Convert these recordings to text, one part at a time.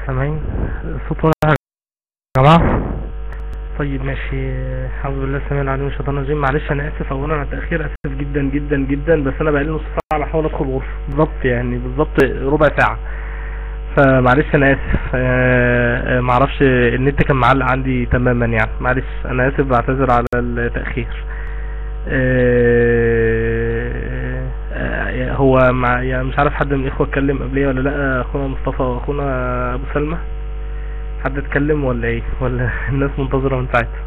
سامعين الصوت واضح يا جماعة طيب ماشي الحمد لله السميع العليم من الشيطان الرجيم معلش انا اسف اولا على التاخير اسف جدا جدا جدا بس انا بقالي نص ساعه بحاول ادخل غرفه بالظبط يعني بالظبط ربع ساعه فمعلش انا اسف آه، آه، معرفش النت كان معلق عندي تماما يعني معلش انا اسف بعتذر على التاخير آه، آه، هو مع يعني مش عارف حد من الاخوه اتكلم قبليه ولا لا اخونا مصطفى واخونا ابو سلمى حد اتكلم ولا ايه ولا الناس منتظره من ساعتها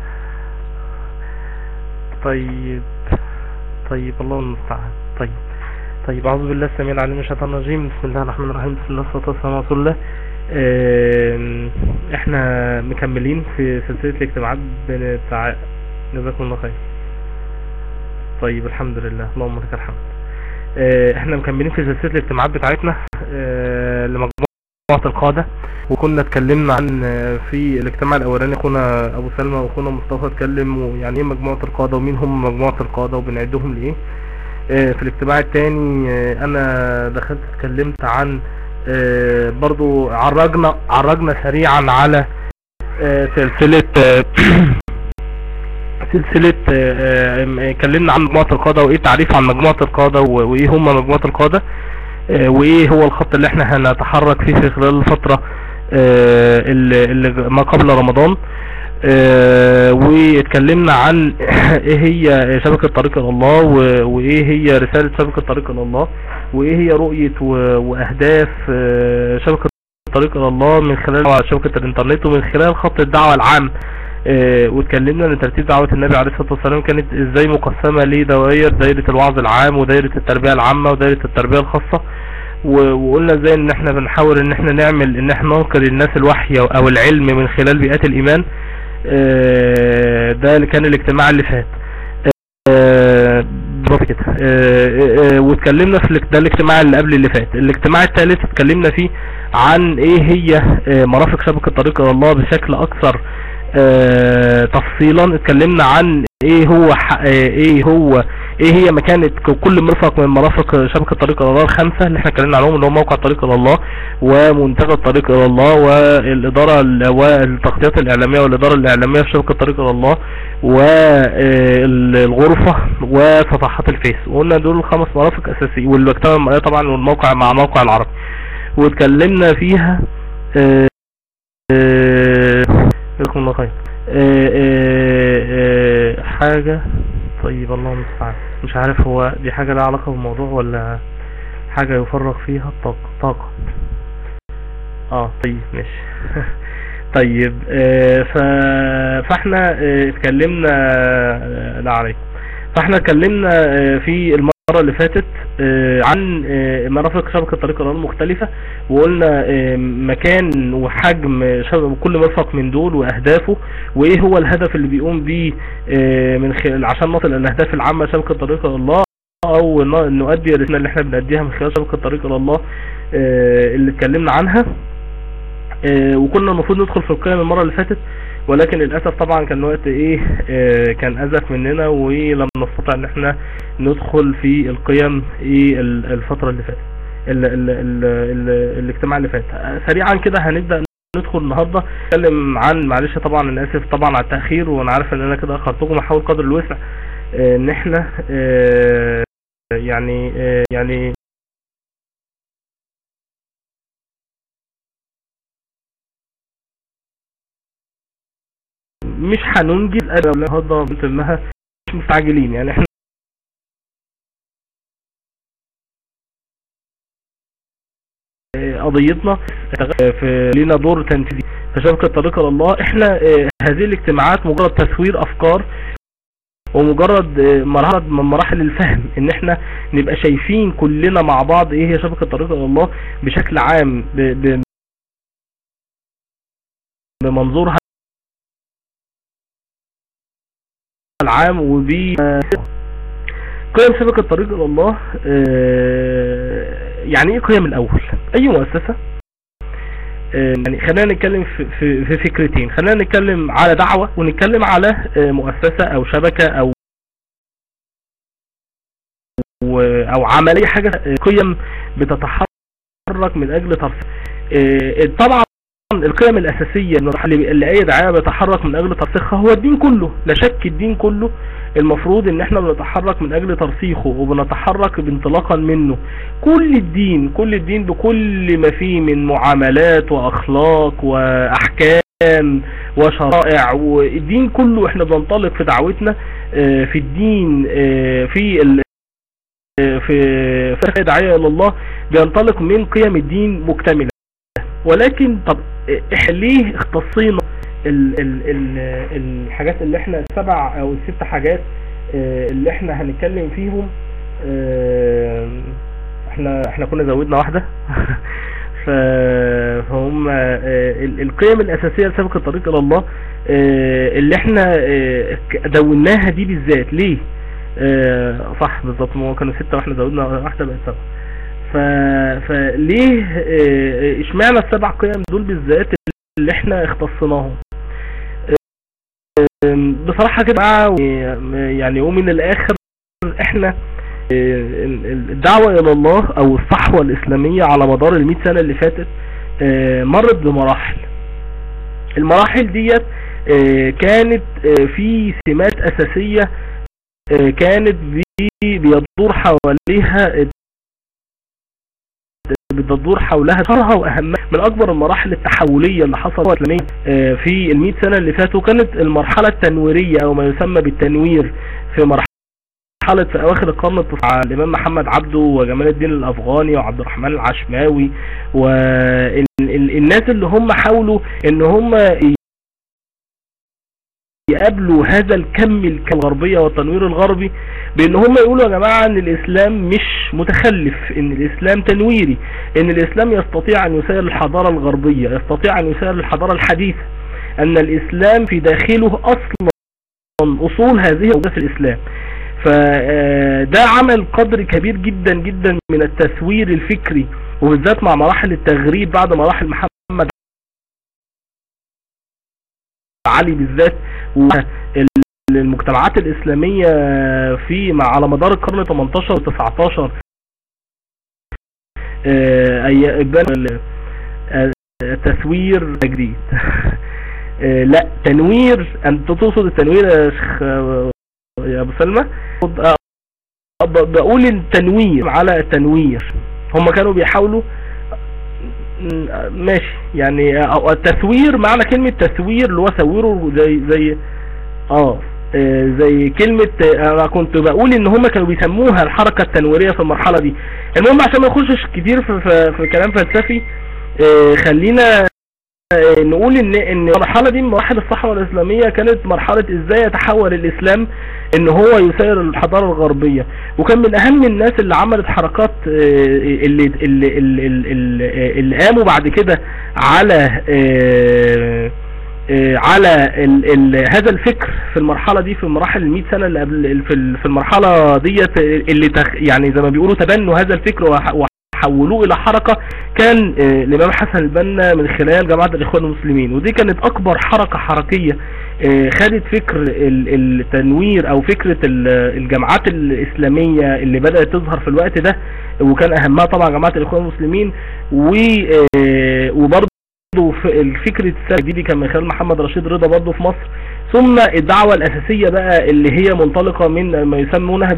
طيب طيب الله المستعان طيب طيب اعوذ بالله السميع العليم من الشيطان الرجيم بسم الله الرحمن الرحيم بسم الله والصلاه والسلام على رسول الله آم، احنا مكملين في سلسله الاجتماعات بتاع جزاكم الله خير طيب الحمد لله اللهم لك الحمد آه، احنا مكملين في سلسله الاجتماعات بتاعتنا آه، لمجموعه القاده وكنا اتكلمنا عن آه، في الاجتماع الاولاني اخونا ابو سلمى واخونا مصطفى اتكلموا يعني ايه مجموعه القاده ومين هم مجموعه القاده وبنعدهم لايه آه، في الاجتماع الثاني انا دخلت اتكلمت عن آه، برضو عرجنا عرجنا سريعا على آه، سلسله آه، سلسلة آه، آه، اتكلمنا عن مجموعة القادة وايه تعريف عن مجموعة القادة و- وايه هم مجموعة القادة آه، وايه هو الخط اللي احنا هنتحرك فيه في خلال الفترة آه، اللي اللي ما قبل رمضان آه، واتكلمنا عن ايه هي شبكة طريق الى الله و- وايه هي رسالة شبكة طريق الى الله وايه هي رؤية و- واهداف آه، شبكة طريق الى الله من خلال شبكة الانترنت ومن خلال خط الدعوة العام آه، واتكلمنا ان ترتيب دعوة النبي عليه الصلاة والسلام كانت ازاي مقسمة لدوائر دايرة الوعظ العام ودايرة التربية العامة ودايرة التربية الخاصة و- وقلنا ازاي ان احنا بنحاول ان احنا نعمل ان احنا ننقل الناس الوحي او العلم من خلال بيئات الايمان آه، ده اللي كان الاجتماع اللي فات آه، بالظبط كده آه، آه، واتكلمنا في الاك- ده الاجتماع اللي قبل اللي فات الاجتماع الثالث اتكلمنا فيه عن ايه هي آه، مرافق شبكة طريق الى الله بشكل اكثر آه، تفصيلا اتكلمنا عن ايه هو ح- آه، ايه هو ايه هي مكانة ك- كل مرفق من مرافق شبكة طريق الى الله الخمسة اللي احنا اتكلمنا عنهم اللي هو موقع طريق الى الله ومنتدى الطريق الى الله والادارة ال- والتغطيات الاعلامية والادارة الاعلامية في شبكة طريق الى الله والغرفة وصفحات الفيس وقلنا دول الخمس مرافق اساسية والمكتبة طبعا والموقع مع موقع العربي واتكلمنا فيها آه، آه، جزاكم الله خير آه، آه، آه، حاجة طيب الله المستعان مش عارف هو دي حاجة لها علاقة بالموضوع ولا حاجة يفرغ فيها الطاقة طاقة اه طيب ماشي طيب آه، ف... فاحنا آه، اتكلمنا آه، لا عليكم فاحنا اتكلمنا آه، في المرة اللي فاتت آه، عن آه، مرافق شبكة طريق الأرض المختلفة وقلنا آه، مكان وحجم شبكة كل مرفق من دول وأهدافه وإيه هو الهدف اللي بيقوم بيه آه، من خلال عشان نصل الأهداف العامة شبكة طريق إلى الله أو ن- نؤدي الرسالة اللي احنا بنأديها من خلال شبكة طريق إلى الله آه، اللي اتكلمنا عنها آه، وكنا المفروض ندخل في القيم المرة اللي فاتت ولكن للأسف طبعا كان وقت ايه آه، كان أزف مننا ولم نستطع ان احنا ندخل في القيم ايه ال- الفترة اللي فاتت ال ال ال ال الاجتماع اللي فات آه، سريعا كده هنبدأ ندخل النهاردة نتكلم عن معلش طبعا انا اسف طبعا على التأخير وانا عارف ان انا كده اخرتكم احاول قدر الوسع آه، ان احنا آه، يعني آه، يعني مش هننجز ابدا النهارده قلت انها مش مستعجلين يعني احنا آه، قضيتنا آه، في لينا دور تنفيذي في شبكة طريق إلى الله احنا آه، هذه الاجتماعات مجرد تسوير افكار ومجرد آه، مرحلة من مراحل الفهم ان احنا نبقى شايفين كلنا مع بعض ايه هي شبكة طريق إلى الله بشكل عام ب- ب- بمنظورها العام وب قيم شبكة طريق إلى الله آه، يعني ايه قيم الاول اي مؤسسة آه، يعني خلينا نتكلم في, في, في فكرتين خلينا نتكلم على دعوة ونتكلم على آه، مؤسسة او شبكة او و- او عملية حاجة آه، قيم بتتحرك من اجل ترفيه آه، طبعا طبعا القيم الاساسية اللي اي دعاية بيتحرك من اجل ترسيخها هو الدين كله لا شك الدين كله المفروض ان احنا بنتحرك من اجل ترسيخه وبنتحرك بانطلاقا منه كل الدين كل الدين بكل ما فيه من معاملات واخلاق واحكام وشرائع والدين كله احنا بننطلق في دعوتنا آه، في الدين آه، في آه، في في دعاية الى الله بينطلق من قيم الدين مكتملة ولكن طب احنا ليه اختصينا ال ال ال الحاجات اللي احنا السبع او الست حاجات اللي احنا هنتكلم فيهم احنا احنا كنا زودنا واحدة فهم القيم الاساسية لسبق الطريق الى الله اللي احنا دوناها دي بالذات ليه اه صح بالظبط ما كانوا ستة واحنا زودنا واحدة بقت سبعة فليه اه اشمعنى السبع قيم دول بالذات اللي احنا اختصناهم اه بصراحة كده يعني ومن الاخر احنا الدعوة الى الله او الصحوة الاسلامية على مدار المئة سنة اللي فاتت مرت بمراحل المراحل ديت كانت في سمات اساسية كانت بيدور حواليها بتدور حولها شرها واهمها من اكبر المراحل التحولية اللي حصلت في المئة سنة اللي فاتوا كانت المرحلة التنويرية او ما يسمى بالتنوير في مرحلة في اواخر القرن التاسع الامام محمد عبده وجمال الدين الافغاني وعبد الرحمن العشماوي والناس اللي هم حاولوا ان هم يقابلوا هذا الكم الغربية والتنوير الغربي بان هم يقولوا يا جماعة ان الاسلام مش متخلف ان الاسلام تنويري ان الاسلام يستطيع ان يسير الحضارة الغربية يستطيع ان يسير الحضارة الحديثة ان الاسلام في داخله اصلا اصول هذه اوجات الاسلام فده عمل قدر كبير جدا جدا من التسوير الفكري وبالذات مع مراحل التغريب بعد مراحل محمد علي بالذات والمجتمعات الإسلامية في مع على مدار القرن 18 و 19 التسوير تجديد لا تنوير انت تقصد التنوير يا شيخ يا ابو سلمى بقول التنوير على التنوير هم كانوا بيحاولوا ماشي يعني التسوير معنى كلمة تسوير اللي هو سوره زي زي اه زي كلمة انا كنت بقول ان هم كانوا بيسموها الحركة التنويرية في المرحلة دي المهم عشان ما نخشش كتير في, في, في كلام فلسفي خلينا نقول ان ان المرحلة دي من مراحل الصحوة الاسلامية كانت مرحلة ازاي يتحول الاسلام ان هو يسير الحضارة الغربية وكان من اهم الناس اللي عملت حركات اللي اللي, اللي, اللي, اللي قاموا بعد كده على على ال ال هذا الفكر في المرحلة دي في مراحل المئة سنة اللي قبل في المرحلة ديت اللي تخ يعني زي ما بيقولوا تبنوا هذا الفكر حولوه الى حركة كان الامام حسن البنا من خلال جماعة الاخوان المسلمين ودي كانت اكبر حركة حركية خدت فكر التنوير او فكرة الجماعات الاسلامية اللي بدأت تظهر في الوقت ده وكان اهمها طبعا جماعة الاخوان المسلمين وبرضه الفكرة السلفية دي كان من خلال محمد رشيد رضا برضه في مصر ثم الدعوة الاساسية بقى اللي هي منطلقة من ما يسمونها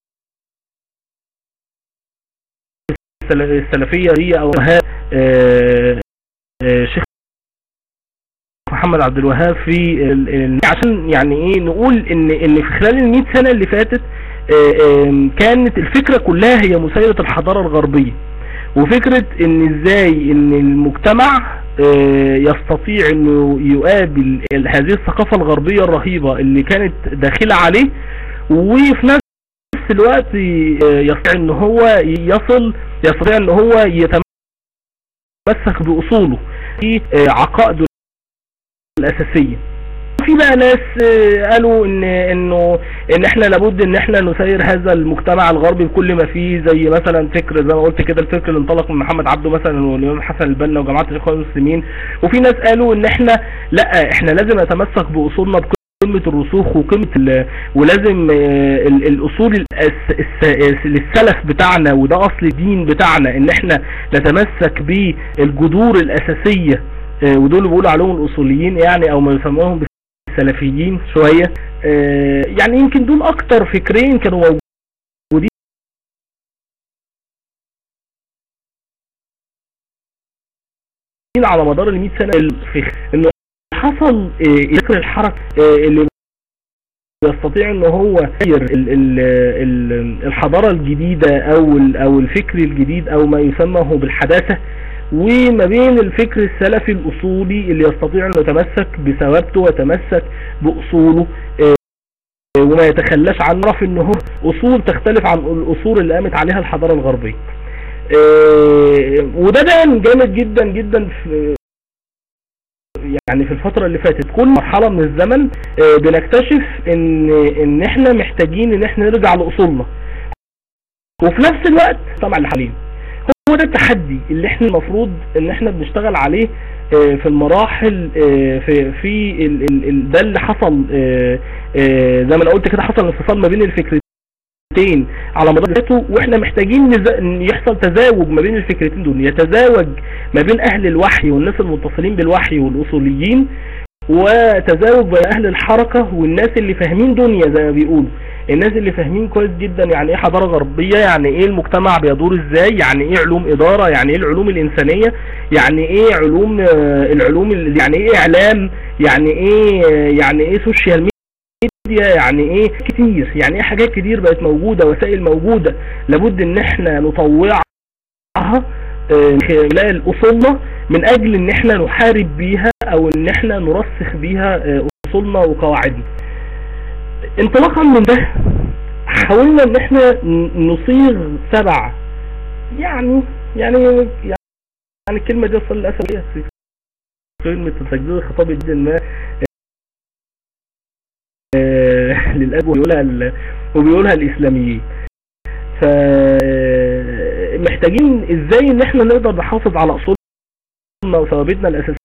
السلفية دي او شيخ محمد عبد الوهاب في عشان يعني ايه نقول ان ان في خلال ال سنة اللي فاتت كانت الفكرة كلها هي مسيرة الحضارة الغربية وفكرة ان ازاي ان المجتمع يستطيع انه يقابل هذه الثقافة الغربية الرهيبة اللي كانت داخلة عليه وفي نفس الوقت يستطيع ان هو يصل يستطيع ان هو يتمسك باصوله في عقائده الاساسية في بقى ناس قالوا ان انه ان احنا لابد ان احنا نسير هذا المجتمع الغربي بكل ما فيه زي مثلا فكر زي ما قلت كده الفكر اللي انطلق من محمد عبده مثلا والامام حسن البنا وجماعه الاخوان المسلمين وفي ناس قالوا ان احنا لا احنا لازم نتمسك باصولنا قمة الرسوخ وقمة ولازم الاصول للسلف بتاعنا وده اصل الدين بتاعنا ان احنا نتمسك بالجذور الاساسية آه، ودول اللي بيقولوا عليهم الاصوليين يعني او ما يسموهم بالسلفيين شوية آه، يعني يمكن دول اكتر فكرين كانوا موجودين على مدار ال 100 سنة الفخ انه حصل آه، ذكر الحركة آه، اللي يستطيع ان هو يغير ال- ال- ال- الحضارة الجديدة او ال- او الفكر الجديد او ما يسمى هو بالحداثة وما بين الفكر السلفي الاصولي اللي يستطيع انه يتمسك بثوابته ويتمسك باصوله آه، وما يتخلاش عن رف ان هو اصول تختلف عن الاصول اللي قامت عليها الحضارة الغربية آه، وده بان جامد جدا جدا في يعني في الفترة اللي فاتت كل مرحلة من الزمن آه، بنكتشف ان ان احنا محتاجين ان احنا نرجع لاصولنا وفي نفس الوقت طبعا اللي حاليا هو ده التحدي اللي احنا المفروض ان احنا بنشتغل عليه آه، في المراحل آه، في في ال- ال- ال- ده اللي حصل آه، آه، زي ما انا قلت كده حصل انفصال ما بين الفكرتين على مدار ذاته واحنا محتاجين نز- ان يحصل تزاوج ما بين الفكرتين دول يتزاوج ما بين اهل الوحي والناس المتصلين بالوحي والاصوليين وتزاوج بين اهل الحركة والناس اللي فاهمين دنيا زي ما بيقولوا الناس اللي فاهمين كويس جدا يعني ايه حضارة غربية يعني ايه المجتمع بيدور ازاي يعني ايه علوم ادارة يعني ايه العلوم الانسانية يعني ايه علوم آه، العلوم ال- يعني ايه اعلام يعني ايه آه، يعني ايه سوشيال ميديا يعني ايه كتير يعني ايه حاجات كتير بقت موجودة وسائل موجودة لابد ان احنا نطوعها آه، من خلال اصولنا من اجل ان احنا نحارب بيها او ان احنا نرسخ بيها آه، اصولنا وقواعدنا انطلاقا من ده حاولنا ان احنا ن- نصيغ سبع يعني يعني يعني الكلمة دي اصلا للاسف هي في كلمة تجديد الخطاب جدا ما آه، للاسف وبيقولها ال- وبيقولها الاسلاميين ف محتاجين ازاي ان احنا نقدر نحافظ على اصولنا وثوابتنا الاساسية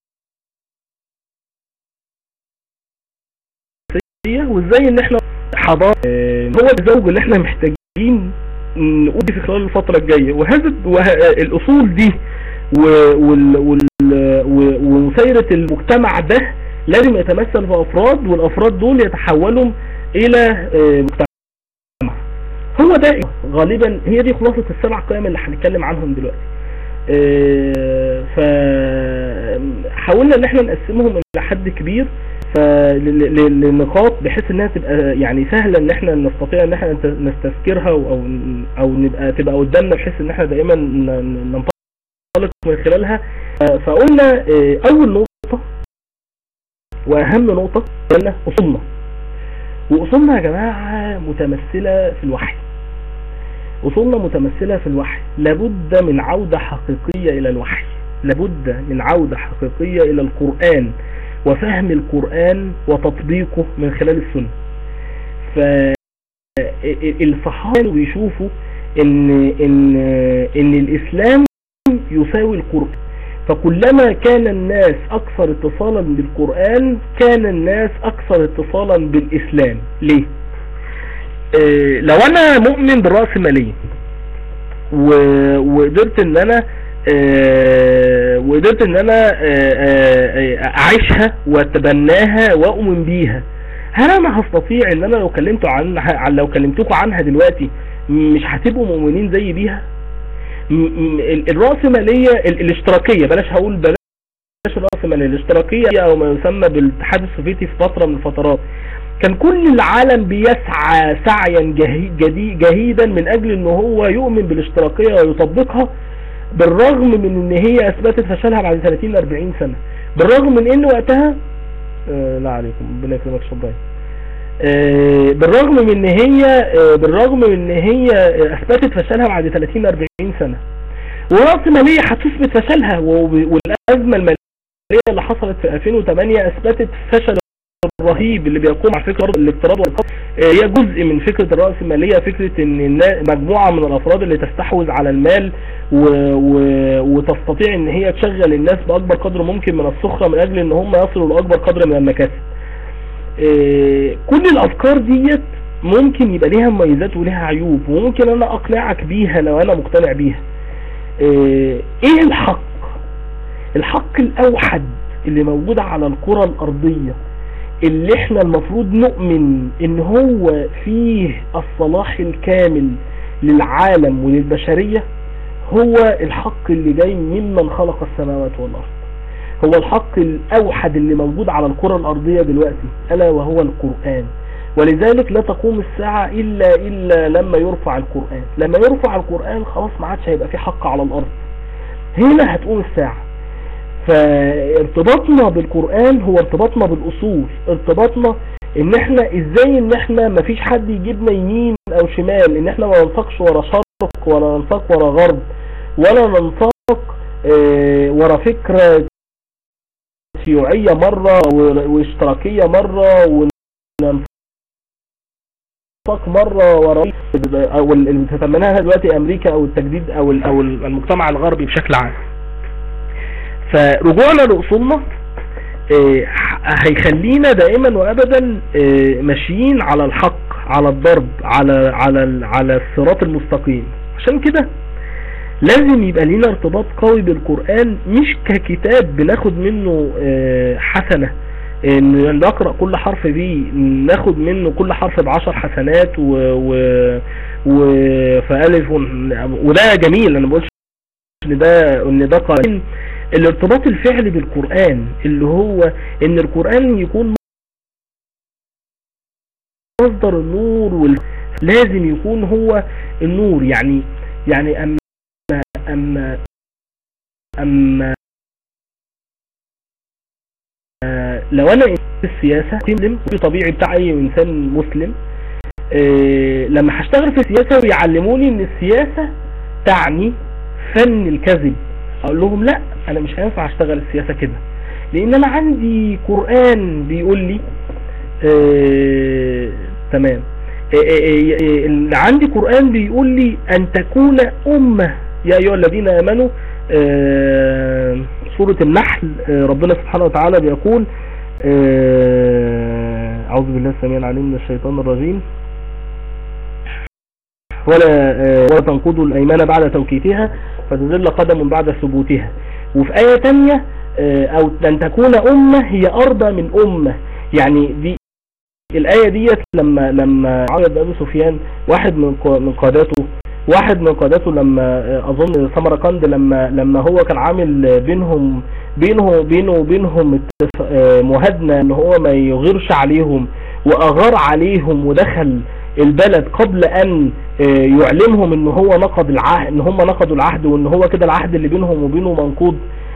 وازاي ان احنا حضارة آه، هو الزوج اللي احنا محتاجين نقول في خلال الفترة الجاية وهذا وه... الاصول دي و... وال... وال... و... ومسيرة المجتمع ده لازم يتمثل في افراد والافراد دول يتحولوا الى آه، مجتمع هو ده غالبا هي دي خلاصة السبع قيم اللي هنتكلم عنهم دلوقتي آه، ف حاولنا ان احنا نقسمهم الى حد كبير فل- ل- لنقاط بحيث انها تبقى يعني سهلة ان احنا نستطيع ان احنا نت- نستذكرها او او او نبقى تبقى قدامنا بحيث ان احنا دائما ن- ن- ننطلق من خلالها ف- فقلنا آه، اول نقطة واهم نقطة قلنا اصولنا واصولنا يا جماعة متمثلة في الوحي اصولنا متمثلة في الوحي لابد من عودة حقيقية الى الوحي لابد من عودة حقيقية الى القرآن وفهم القرآن وتطبيقه من خلال السنة فالصحابة كانوا بيشوفوا ان ان ان الاسلام يساوي القرآن فكلما كان الناس اكثر اتصالا بالقرآن كان الناس اكثر اتصالا بالاسلام ليه آه، لو انا مؤمن بالرأسمالية و- وقدرت ان انا آه، وقدرت ان انا آه، آه، آه، اعيشها واتبناها واؤمن بيها هل انا هستطيع ان انا لو كلمت عن عن- لو كلمتكم عنها دلوقتي مش هتبقوا مؤمنين زي بيها م- م- ال- الرأسمالية ال- الاشتراكية بلاش هقول بلاش الرأسمالية الاشتراكية او ما يسمى بالاتحاد السوفيتي في فترة من الفترات كان كل العالم بيسعى سعيا جهي- جدي- جهيدا من اجل ان هو يؤمن بالاشتراكية ويطبقها بالرغم من ان هي اثبتت فشلها بعد 30 40 سنة بالرغم من ان وقتها آه لا عليكم ربنا يكرمك شبراي آه بالرغم من ان هي آه بالرغم من ان هي آه، اثبتت فشلها بعد 30 40 سنة ورأس مالية هتثبت فشلها وب- والازمة المالية اللي حصلت في 2008 اثبتت فشل الرهيب اللي بيقوم على فكرة الاقتراض والقرض آه، هي جزء من فكرة الرأسمالية فكرة ان النا- مجموعة من الافراد اللي تستحوذ على المال و... و... وتستطيع ان هي تشغل الناس باكبر قدر ممكن من السخرة من اجل ان هم يصلوا لاكبر قدر من المكاسب آه، كل الافكار ديت ممكن يبقى ليها مميزات وليها عيوب وممكن انا اقنعك بيها لو انا مقتنع بيها آه، ايه الحق الحق الاوحد اللي موجود على الكرة الارضية اللي احنا المفروض نؤمن ان هو فيه الصلاح الكامل للعالم وللبشرية هو الحق اللي جاي ممن خلق السماوات والارض هو الحق الاوحد اللي موجود على الكرة الارضية دلوقتي الا وهو القرآن ولذلك لا تقوم الساعة الا الا لما يرفع القرآن لما يرفع القرآن خلاص ما عادش هيبقى في حق على الارض هنا هتقوم الساعة فارتباطنا بالقرآن هو ارتباطنا بالاصول ارتباطنا ان احنا ازاي ان احنا مفيش حد يجيبنا يمين او شمال ان احنا ما ننساقش ورا شرق ولا ننساق ورا غرب ولا ننساق اه ورا فكرة شيوعية مرة واشتراكية مرة وننساق مرة ورا او اللي بتتمناها دلوقتي امريكا او التجديد او او المجتمع الغربي بشكل عام فرجوعنا لاصولنا اه هيخلينا دائما وابدا اه ماشيين على الحق على الضرب على على على الصراط المستقيم عشان كده لازم يبقى لينا ارتباط قوي بالقرآن مش ككتاب بناخد منه اه حسنة ان نقرأ كل حرف بيه ناخد منه كل حرف بعشر حسنات و, و, و فألف وده جميل انا بقولش ان ده ان ده قرآن الارتباط الفعلي بالقرآن اللي هو ان القرآن يكون مصدر النور وال... لازم يكون هو النور يعني يعني اما اما اما لو انا في السياسة مسلم في طبيعي بتاع اي انسان مسلم إيه لما هشتغل في السياسة ويعلموني ان السياسة تعني فن الكذب اقول لهم لا انا مش هينفع اشتغل السياسة كده لان انا عندي قرآن بيقول لي إيه تمام إيه عندي قرآن بيقول لي ان تكون امة يا ايها الذين امنوا سورة النحل ربنا سبحانه وتعالى بيقول اعوذ بالله السميع العليم من الشيطان الرجيم ولا ولا تنقضوا الايمان بعد توكيدها فتذل قدم بعد ثبوتها وفي آية تانية او ان تكون امة هي ارضى من امة يعني دي الآية ديت لما لما عيد ابو سفيان واحد من من قاداته واحد من قاداته لما اظن سمرقند لما لما هو كان عامل بينهم بينه بينه وبينهم مهادنة ان هو ما يغيرش عليهم واغار عليهم ودخل البلد قبل ان يعلمهم ان هو نقض العهد ان هم نقضوا العهد وان هو كده العهد اللي بينهم وبينه منقوض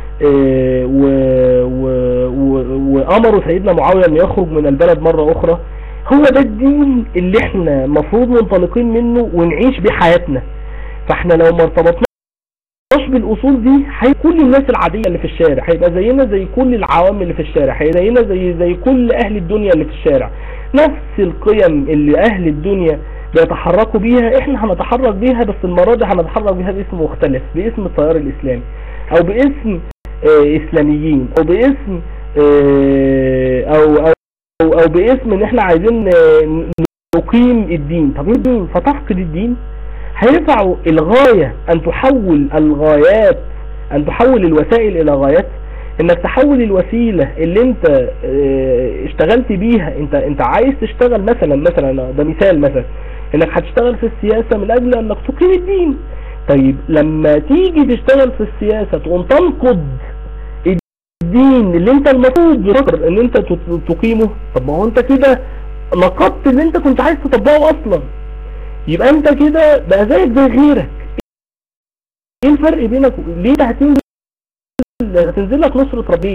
وامروا سيدنا معاوية ان يخرج من البلد مرة اخرى هو ده الدين اللي احنا مفروض منطلقين منه ونعيش بيه حياتنا فاحنا لو ما ارتبطناش بالاصول دي هيكون الناس العادية اللي في الشارع هيبقى زينا زي كل العوام اللي في الشارع هيبقى زينا زي زي كل اهل الدنيا اللي في الشارع نفس القيم اللي اهل الدنيا بيتحركوا بيها احنا هنتحرك بيها بس المرة دي هنتحرك بيها باسم مختلف باسم التيار الاسلامي او باسم اه اسلاميين او باسم اه او او او, أو باسم ان احنا عايزين نقيم الدين طب ايه الدين فتفقد الدين هينفع الغاية ان تحول الغايات ان تحول الوسائل الى غايات انك تحول الوسيلة اللي انت اه اشتغلت بيها انت انت عايز تشتغل مثلا مثلا ده مثال مثلا انك هتشتغل في السياسة من اجل انك تقيم الدين طيب لما تيجي تشتغل في السياسة تقوم تنقض الدين اللي انت المفروض بتقدر ان انت تقيمه طب ما هو انت كده نقضت اللي انت كنت عايز تطبقه اصلا يبقى انت كده بقى زيك زي غيرك ايه الفرق بينك ليه هتنزل هتنزل لك نصرة ربيه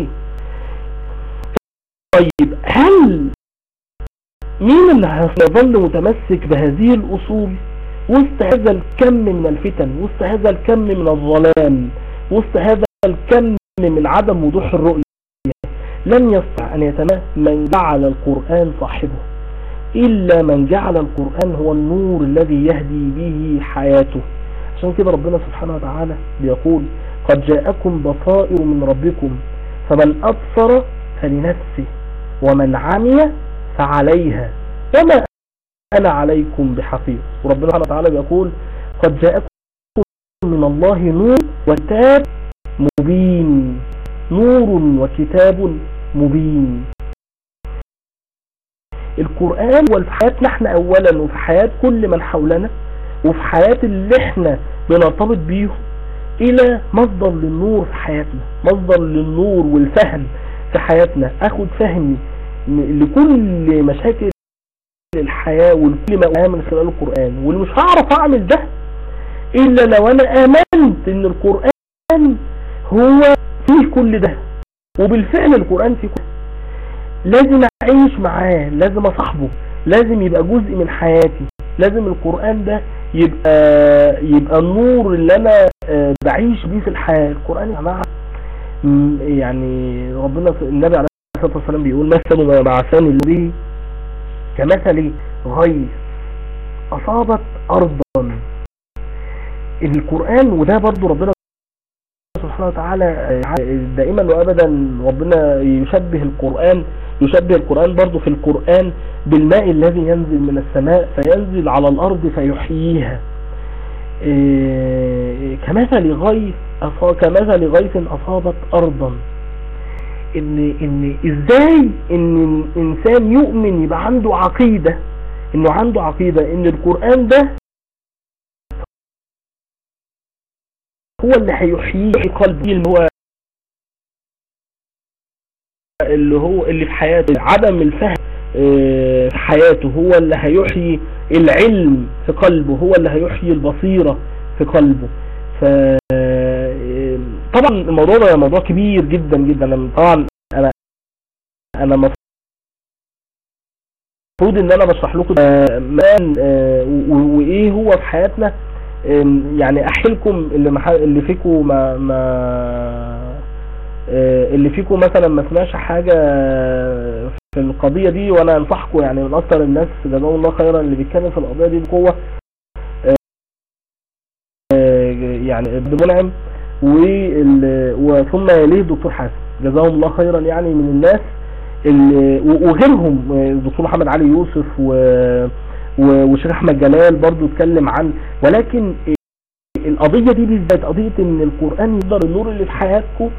طيب هل مين اللي هيظل متمسك بهذه الاصول وسط هذا الكم من الفتن وسط هذا الكم من الظلام وسط هذا الكم من عدم وضوح الرؤية لن يستطيع أن يتماه من جعل القرآن صاحبه إلا من جعل القرآن هو النور الذي يهدي به حياته عشان كده ربنا سبحانه وتعالى بيقول قد جاءكم بصائر من ربكم فمن أبصر فلنفسه ومن عمي فعليها وما أنا عليكم بحفيظ وربنا سبحانه وتعالى بيقول قد جاءكم من الله نور وكتاب مبين نور وكتاب مبين القرآن هو في حياتنا احنا اولا وفي حياة كل من حولنا وفي حياة اللي احنا بنرتبط بيهم الى مصدر للنور في حياتنا مصدر للنور والفهم في حياتنا اخد فهمي م- لكل مشاكل الحياة ولكل ما من خلال القرآن واللي مش هعرف اعمل ده الا لو انا امنت ان القرآن هو فيه كل ده وبالفعل القرآن فيه كل ده. لازم اعيش معاه لازم اصاحبه لازم يبقى جزء من حياتي لازم القرآن ده يبقى يبقى النور اللي انا آه، بعيش بيه في الحياة القرآن يا جماعة م- يعني ربنا النبي عليه الصلاة والسلام بيقول مثل ما بعثني الله به كمثل غيث أصابت أرضا القرآن وده برضو ربنا سبحانه وتعالى آه، دائما وأبدا ربنا يشبه القرآن يشبه القرآن برضو في القرآن بالماء الذي ينزل من السماء فينزل على الأرض فيحييها إيه، كمثل غيث أصا- كمثل غيث أصابت أرضا ان ان ازاي ان الانسان يؤمن يبقى عنده عقيدة انه عنده عقيدة ان القرآن ده هو اللي هيحيي قلبه اللي هو اللي هو اللي في حياته عدم الفهم آه، في حياته هو اللي هيحيي العلم في قلبه هو اللي هيحيي البصيرة في قلبه ف آه، طبعا الموضوع ده موضوع كبير جدا جدا أنا طبعا انا انا المفروض ان انا بشرح لكم آه، ما آه، و- وايه هو في حياتنا آم، يعني احيلكم اللي مح... اللي فيكم ما ما آه، اللي فيكم مثلا ما سمعش حاجة في القضية دي وانا انصحكم يعني من اكتر الناس جزاهم الله خيرا اللي بيتكلم في القضية دي بقوة آه، يعني عبد المنعم وال- وثم يليه الدكتور حازم جزاهم الله خيرا يعني من الناس اللي و- وغيرهم آه، الدكتور محمد علي يوسف و و- وشيخ احمد جلال برضو اتكلم عن ولكن القضية دي بالذات قضية ان القرآن يقدر النور اللي في حياتكم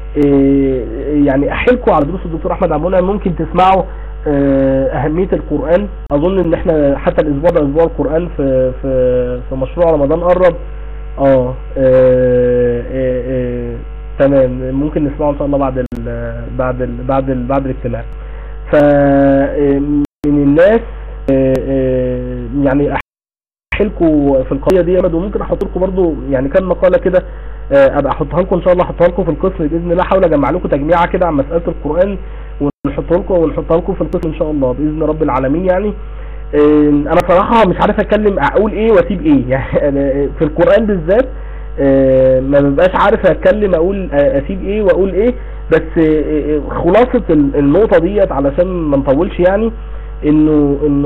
إيه، يعني احيلكم على دروس الدكتور احمد عبد المنعم ممكن تسمعوا آه، اهمية القرآن اظن ان احنا حتى الاسبوع ده اسبوع القرآن في في في مشروع رمضان قرب اه آه، آه، آه، تمام ممكن نسمعه ان شاء الله بعد ال بعد ال بعد ال بعد الاجتماع ف آه، من الناس آه، آه، يعني احيلكم في القضيه دي يا احمد وممكن احط لكم برضو يعني كام مقاله كده آه، ابقى احطها لكم ان شاء الله احطها لكم في القسم باذن الله احاول اجمع لكم تجميعه كده عن مساله القران ونحطها لكم ونحطها لكم في القسم ان شاء الله باذن رب العالمين يعني آه، انا صراحه مش عارف اتكلم اقول ايه واسيب ايه يعني أنا في القران بالذات آه، ما ببقاش عارف اتكلم اقول آه، اسيب ايه واقول ايه بس آه، آه، خلاصه ال- النقطه ديت علشان ما نطولش يعني انه انه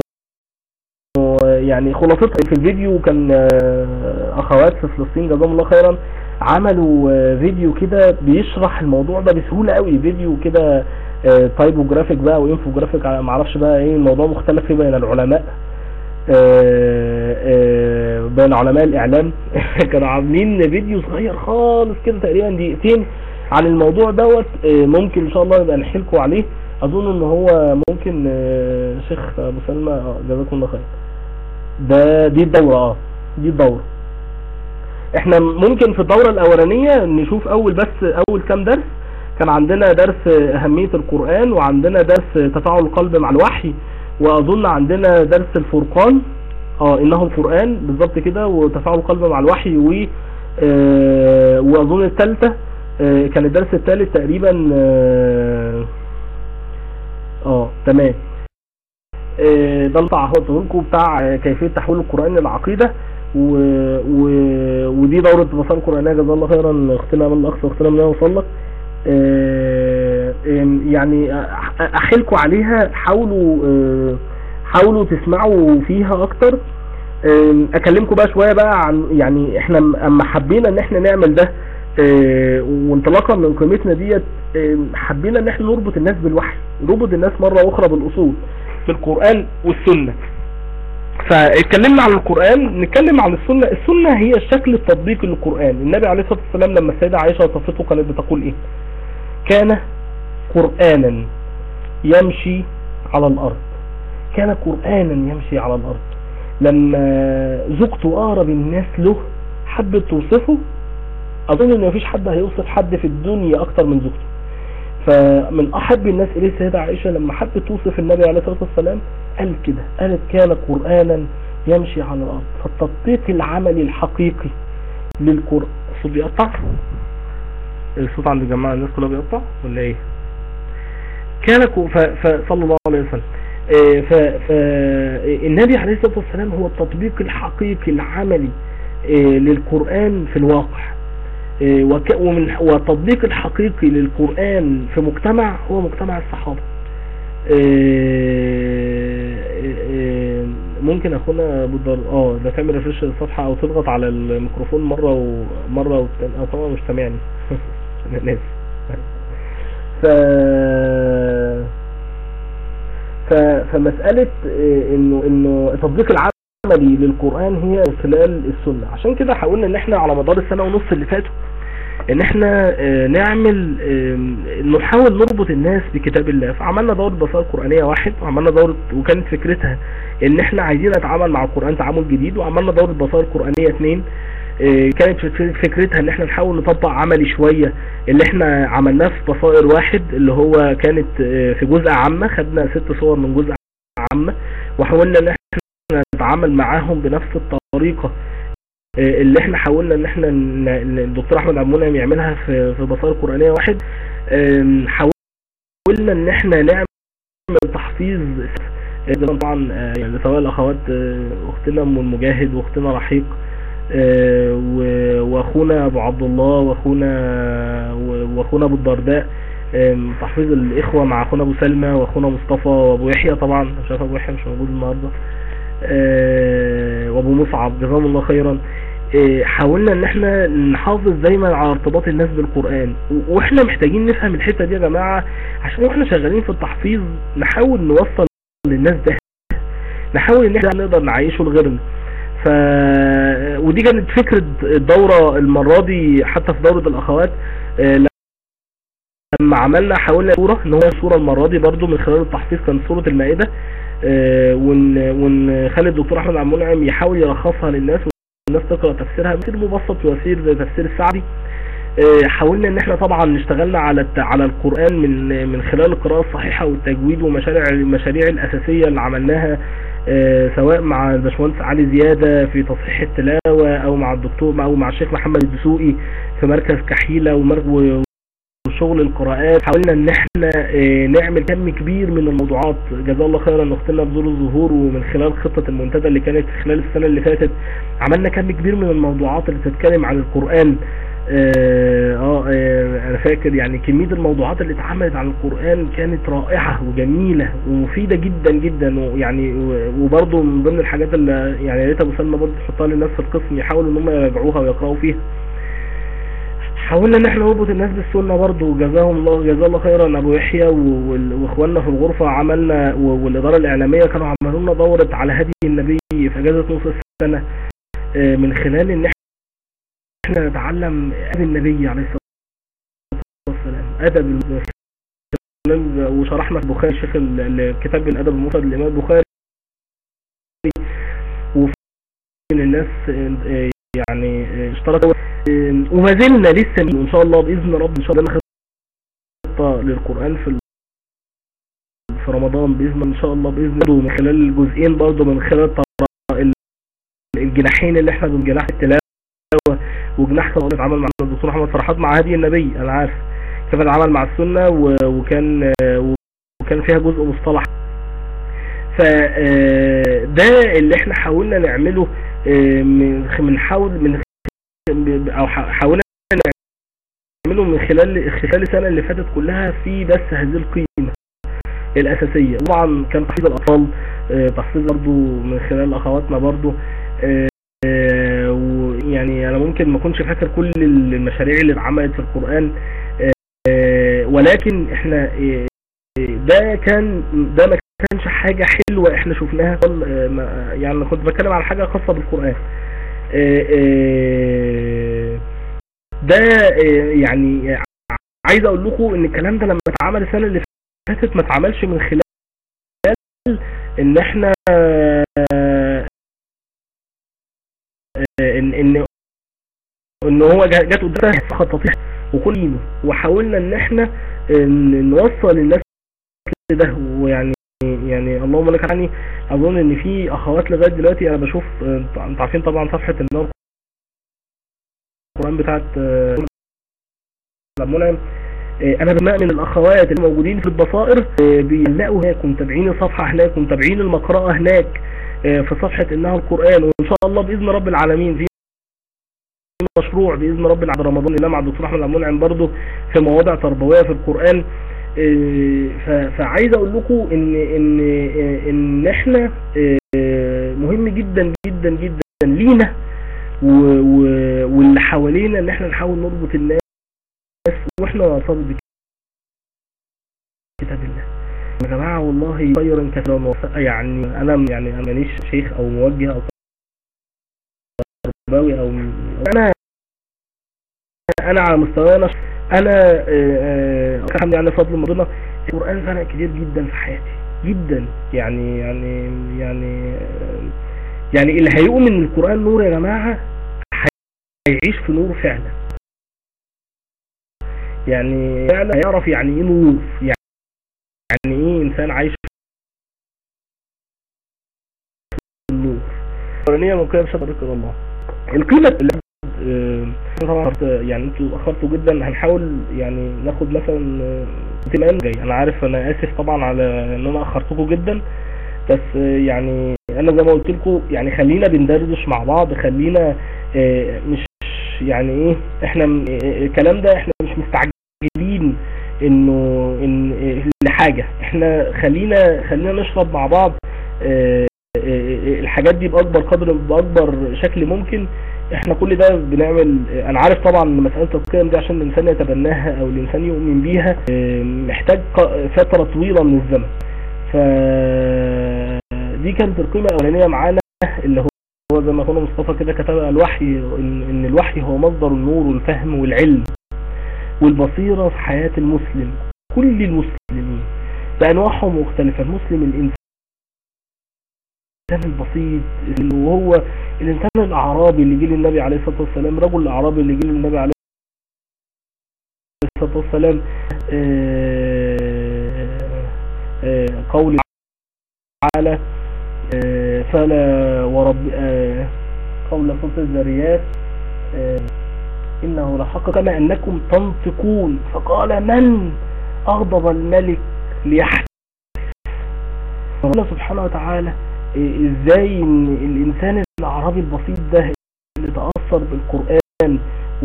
يعني خلاصتها في الفيديو كان آه، اخوات في فلسطين جزاهم الله خيرا عملوا آه، فيديو كده بيشرح الموضوع ده بسهولة قوي فيديو كده آه، تايبوجرافيك بقى وانفوجرافيك آه، معرفش بقى ايه الموضوع مختلف فيه بين العلماء آه، آه، بين علماء الاعلام كانوا عاملين فيديو صغير خالص كده تقريبا دقيقتين عن الموضوع دوت آه، ممكن ان شاء الله نبقى نحكوا عليه اظن ان هو ممكن آه، شيخ ابو سلمى آه، جزاكم الله خير ده دي الدورة اه دي الدورة احنا ممكن في الدورة الاولانية نشوف اول بس اول كام درس كان عندنا درس اهمية القرآن وعندنا درس تفاعل القلب مع الوحي واظن عندنا درس الفرقان اه انه القرآن بالظبط كده وتفاعل القلب مع الوحي و آه واظن الثالثة آه كان الدرس الثالث تقريبا اه, آه تمام آه، ده اللي هحطه لكم بتاع آه، كيفيه تحويل القران للعقيده و... و... ودي دوره بصائر القرانيه جزا الله خيرا اختنا من الاقصى واختنا من وصل لك آه، آم، يعني أح- احيلكم عليها حاولوا آه، حاولوا تسمعوا فيها اكتر آم، اكلمكم بقى شويه بقى عن يعني احنا م- اما حبينا ان احنا نعمل ده آه، وانطلاقا من قيمتنا ديت آم، حبينا ان احنا نربط الناس بالوحي نربط الناس مره اخرى بالاصول بالقرآن والسنة فاتكلمنا عن القرآن نتكلم عن السنة السنة هي الشكل التطبيقي للقرآن النبي عليه الصلاة والسلام لما السيدة عائشة وصفته كانت بتقول ايه كان قرآنا يمشي على الأرض كان قرآنا يمشي على الأرض لما زوجته أقرب الناس له حبت توصفه أظن إن مفيش حد هيوصف حد في الدنيا أكتر من زوجته فمن أحب الناس إليه السيدة عائشة لما حبت توصف النبي عليه الصلاة والسلام قال كده قالت كان قرآنا يمشي على الأرض فالتطبيق العملي الحقيقي للقرآن الصوت بيقطع الصوت عند الجماعة الناس كلها بيقطع ولا ايه كان كو- ف- فصلى الله عليه وسلم آه، ف- فالنبي عليه الصلاة والسلام هو التطبيق الحقيقي العملي آه، للقرآن في الواقع آه، وك- ومن والتطبيق الحقيقي للقرآن في مجتمع هو مجتمع الصحابة آه، آه، ممكن اخونا ابو الدر اه ده تعمل ريفرش للصفحه او تضغط على الميكروفون مره ومره والتانية اه طبعا مش سامعني انا ناس ف ف فمساله آه، انه انه التطبيق العملي للقران هي من خلال السنه عشان كده حاولنا ان احنا على مدار السنه ونص اللي فاتوا ان احنا آه، نعمل آم، نحاول نربط الناس بكتاب الله فعملنا دورة بصائر قرآنية واحد وعملنا دورة وكانت فكرتها ان احنا عايزين نتعامل مع القرآن تعامل جديد وعملنا دورة بصائر قرآنية اتنين آه، كانت فك- فكرتها ان احنا نحاول نطبق عملي شوية اللي احنا عملناه في بصائر واحد اللي هو كانت آه، في جزء عامة خدنا ست صور من جزء عامة وحاولنا ان احنا نتعامل معاهم بنفس الطريقة آه، اللي احنا حاولنا ان احنا ن- ن- الدكتور احمد عبد المنعم يعملها في في بصائر قرآنية واحد آم، حاولنا ان احنا نعمل تحفيظ آه، طبعا آه، يعني سواء الاخوات آه، اختنا ام المجاهد واختنا رحيق آه، و- واخونا ابو عبد الله واخونا و- واخونا ابو الدرداء آم، تحفيظ الاخوه مع اخونا ابو سلمى واخونا مصطفى وابو يحيى طبعا مش عارف ابو يحيى مش موجود النهارده آه، وابو مصعب جزاهم الله خيرا آه، حاولنا ان احنا نحافظ دايما على ارتباط الناس بالقرآن و- واحنا محتاجين نفهم الحتة دي يا جماعة عشان واحنا شغالين في التحفيظ نحاول نوصل للناس ده نحاول ان احنا نقدر نعيشه لغيرنا ف ودي كانت فكرة الدورة المرة دي حتى في دورة الاخوات آه، لما عملنا حاولنا صورة ان هو صورة المرة دي برضو من خلال التحفيظ كانت صورة المائدة آه، ون ونخلي الدكتور احمد عبد المنعم يحاول يلخصها للناس والناس تقرا تفسيرها بتفسير مبسط ويسير زي تفسير السعدي آه، حاولنا ان احنا طبعا اشتغلنا على الت- على القران من من خلال القراءه الصحيحه والتجويد ومشاريع المشاريع الاساسيه اللي عملناها آه، سواء مع الباشمهندس علي زياده في تصحيح التلاوه او مع الدكتور او مع الشيخ محمد الدسوقي في مركز كحيله ومر- وشغل القراءات حاولنا ان احنا آه، نعمل كم كبير من الموضوعات جزاه الله خيرا اختنا بذور الظهور ومن خلال خطة المنتدى اللي كانت خلال السنة اللي فاتت عملنا كم كبير من الموضوعات اللي بتتكلم عن القرآن اه, آه, آه انا فاكر يعني كمية الموضوعات اللي اتعملت عن القرآن كانت رائعة وجميلة ومفيدة جدا جدا ويعني و- وبرضه من ضمن الحاجات اللي يعني يا ريت ابو سلمى برضه تحطها للناس في القسم يحاولوا ان هم يراجعوها ويقراوا فيها حاولنا ان احنا نربط الناس بالسنة برضو جزاهم الله جزاه الله خيرا ابو يحيى و- وال- واخواننا في الغرفة عملنا و- والادارة الاعلامية كانوا عملوا لنا دورة على هدي النبي في اجازة نص السنة آه، من خلال ان احنا نتعلم ادب النبي عليه الصلاة والسلام ادب من خلال- وشرحنا في البخاري شيخ ال- ال- كتاب الادب المفرد للامام البخاري وفي من الناس آه، يعني آه، اشتركوا آه، وما زلنا لسه وان شاء الله باذن رب ان شاء الله خطه للقران في ال- في رمضان باذن ان شاء الله باذن الله من خلال الجزئين برضه من خلال طر- ال- الجناحين اللي احنا بنجناح التلاوه وجناح كان اتعامل مع الدكتور محمد فرحات مع هدي النبي انا عارف كيف اتعامل مع السنه و- وكان آه، وكان فيها جزء مصطلح فده اللي احنا حاولنا نعمله آه، من من حاول من او ح- حاولنا نعمله من خلال خلال السنه اللي فاتت كلها في بس هذه القيمه الاساسيه طبعا كان تحفيظ الاطفال آه، تحفيظ برضو من خلال اخواتنا برضو آه، آه، ويعني انا ممكن ما اكونش فاكر كل المشاريع اللي اتعملت في القران آه، ولكن احنا آه، ده كان ده ما كانش حاجة حلوة احنا شفناها آه، ما- يعني أنا كنت بتكلم على حاجة خاصة بالقرآن آه، آه، ده آه، يعني عايز اقول لكم ان الكلام ده لما اتعمل السنه اللي فاتت ما اتعملش من خلال ان احنا ان ان ان هو جت قدامنا خطاطيف وكل وحاولنا ان احنا نوصل الناس ده ويعني يعني اللهم لك عني اظن ان في اخوات لغايه دلوقتي انا بشوف انتوا عارفين طبعا صفحه النور القران بتاعت منعم انا بماء من الاخوات اللي موجودين في البصائر بيلاقوا هناك ومتابعين الصفحه هناك ومتابعين المقرأة هناك في صفحة انها القرآن وان شاء الله باذن رب العالمين في مشروع باذن رب العالمين رمضان اللي مع الدكتور احمد عبد المنعم برضه في مواضع تربويه في القرآن فعايز اقول لكم ان ان ان احنا مهم جدا جدا جدا لينا واللي حوالينا ان احنا نحاول نربط الناس واحنا صادق كتاب الله يا جماعة والله خيرا كثيرا يعني انا يعني انا مانيش شيخ او موجه او تربوي او انا انا على مستوى انا انا الحمد يعني فضل من ربنا القران فرق كتير جدا في حياتي جدا يعني يعني يعني يعني اللي هيؤمن ان القران نور يا جماعه هيعيش في نور فعلا يعني فعلا هيعرف يعني ايه نور يعني يعني ايه انسان عايش في النور القرانيه ممكن بشكل طريق الله القيمه اللي طبعا يعني انتوا اخرتوا جدا هنحاول يعني ناخد مثلا اهتمام جاي انا عارف انا اسف طبعا على ان انا اخرتكم جدا بس يعني انا زي ما قلت لكم يعني خلينا بندردش مع بعض خلينا مش يعني ايه احنا الكلام ده احنا مش مستعجلين انه ان لحاجة احنا خلينا خلينا نشرب مع بعض الحاجات دي باكبر قدر باكبر شكل ممكن احنا كل ده بنعمل انا عارف طبعا ان مسألة القيم دي عشان الانسان يتبناها او الانسان يؤمن بيها محتاج فترة طويلة من الزمن ف دي كانت القيمة الاولانية معانا اللي هو هو زي ما اخونا مصطفى كده كتبها الوحي ان, إن الوحي هو مصدر النور والفهم والعلم والبصيرة في حياة المسلم كل المسلمين بأنواعهم مختلفة المسلم الإنسان البسيط اللي هو الإنسان الأعرابي اللي جه للنبي عليه الصلاة والسلام رجل الأعرابي اللي جه للنبي عليه الصلاة والسلام قول تعالى فلا ورب قول صوت الذريات إنه لحق كما أنكم تنطقون فقال من أغضب الملك ليحدث ربنا سبحانه وتعالى إزاي إن الإنسان الأعرابي البسيط ده اللي تأثر بالقرآن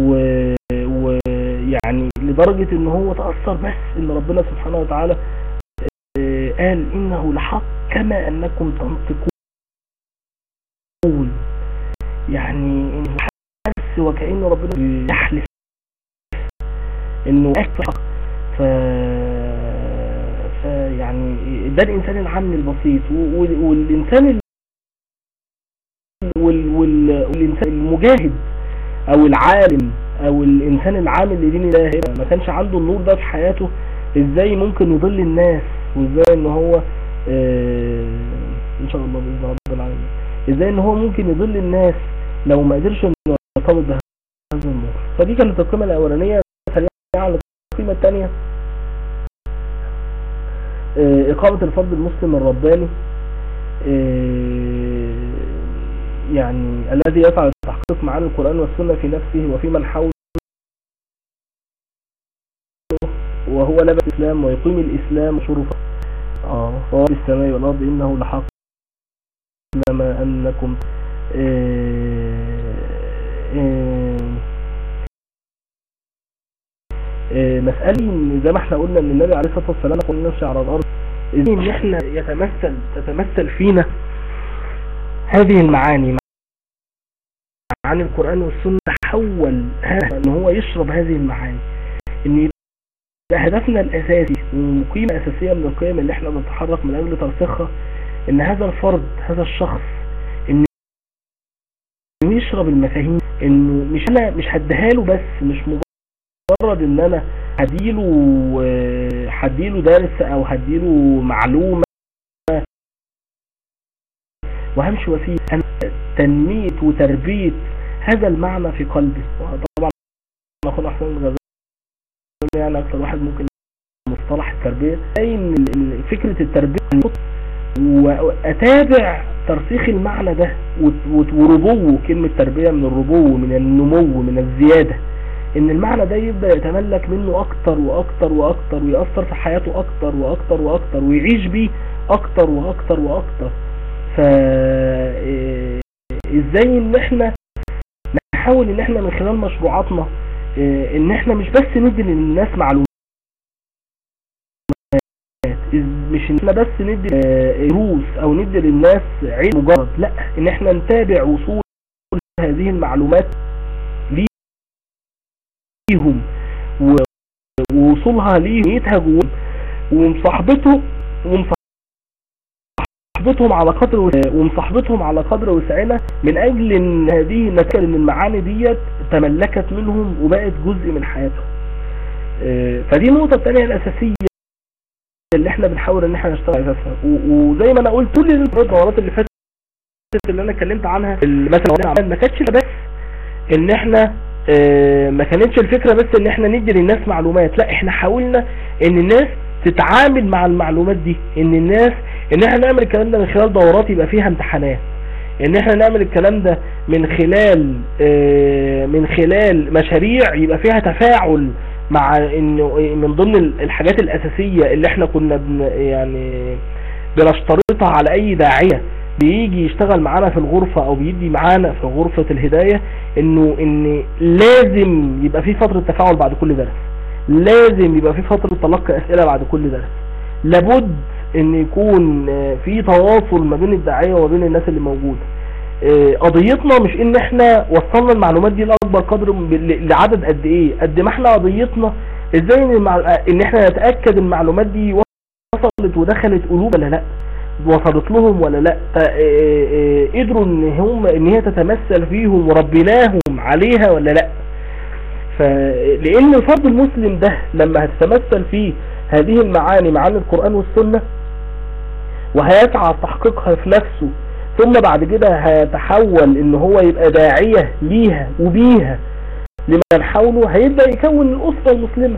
ويعني لدرجة إن هو تأثر بس إن ربنا سبحانه وتعالى قال إنه لحق كما أنكم تنطقون يعني بس وكأن ربنا يحلف انه حق ف فيعني ده الانسان العام البسيط والانسان ال... وال... وال... والانسان المجاهد او العالم او الانسان العام اللي دين الله ما كانش عنده النور ده في حياته ازاي ممكن يضل الناس وازاي ان هو اه... ان شاء الله باذن رب العالمين ازاي ان هو ممكن يضل الناس لو ما قدرش انه يرتبط بهذا النور فدي كانت القيمة الاولانية سريعا على القيمة الثانية اه اقامة الفرد المسلم الرباني اه يعني الذي يسعى لتحقيق معاني القرآن والسنة في نفسه وفي من حوله وهو لبس الإسلام ويقيم الإسلام شرفا اه فهو السماء والأرض إنه لحق لما أنكم مسألة زي ما احنا قلنا ان النبي عليه الصلاة والسلام قلنا نمشي على الأرض ان احنا يتمثل تتمثل فينا هذه المعاني معاني القرآن والسنة تحول ان هو يشرب هذه المعاني ان يبقى هدفنا الاساسي وقيمة اساسية من القيم اللي احنا بنتحرك من اجل ترسيخها ان هذا الفرد هذا الشخص انه يشرب المفاهيم انه مش انا مش هديها له بس مش مجرد ان انا هديله آه، هديله درس او هديله معلومة وهمشي وسيلة أن تنمية وتربية هذا المعنى في قلبي طبعا اخونا حسين الغزالي يعني اكثر واحد ممكن مصطلح التربية اي ان ال- فكرة التربية واتابع ترسيخ المعنى ده وت- وت- وربوه كلمة تربية من الربو من النمو من الزيادة ان المعنى ده يبدأ يتملك منه اكتر واكتر واكتر ويأثر في حياته اكتر واكتر واكتر ويعيش بيه اكتر واكتر واكتر ف إيه، ازاي ان احنا نحاول ان احنا من خلال مشروعاتنا إيه، ان احنا مش بس ندي للناس معلومات إز- مش ان احنا بس ندي آه، دروس او ندي للناس علم مجرد لا ان احنا نتابع وصول هذه المعلومات ليهم و- ووصولها ليهم يتها جواهم ومصاحبته ومصاحبتهم على قدر وس- ومصاحبتهم على قدر وسعنا من اجل ان هذه النتيجه ان المعاني ديت تملكت منهم وبقت جزء من حياتهم آه، فدي النقطه الثانيه الاساسيه اللي احنا بنحاول ان احنا نشتغل على اساسها و- وزي ما انا قلت كل الدورات اللي فاتت اللي انا اتكلمت عنها اللي مثلا ما كانتش بس ان احنا آه، ما كانتش الفكرة بس ان احنا ندي للناس معلومات لا احنا حاولنا ان الناس تتعامل مع المعلومات دي ان الناس ان احنا نعمل الكلام ده من خلال دورات يبقى فيها امتحانات ان احنا نعمل الكلام ده من خلال آه، من خلال مشاريع يبقى فيها تفاعل مع انه من ضمن الحاجات الاساسية اللي احنا كنا بن يعني بنشترطها على اي داعية بيجي يشتغل معانا في الغرفة او بيدي معانا في غرفة الهداية انه ان لازم يبقى في فترة تفاعل بعد كل درس لازم يبقى في فترة تلقي اسئلة بعد كل درس لابد ان يكون آه، في تواصل ما بين الداعية وما بين الناس اللي موجودة آه، قضيتنا مش ان احنا وصلنا المعلومات دي لاكبر قدر من- ل- لعدد قد ايه قد ما احنا قضيتنا ازاي ان, المع... ان احنا نتأكد المعلومات دي وصلت ودخلت قلوب ولا لا وصلت لهم ولا لا ت- آه، آه، قدروا ان هم ان هي تتمثل فيهم وربيناهم عليها ولا لا فلان الفرد المسلم ده لما هتتمثل فيه هذه المعاني معاني القرآن والسنة وهيسعى تحقيقها في نفسه ثم بعد كده هيتحول ان هو يبقى داعية ليها وبيها لمن حوله هيبدأ يكون الأسرة المسلمة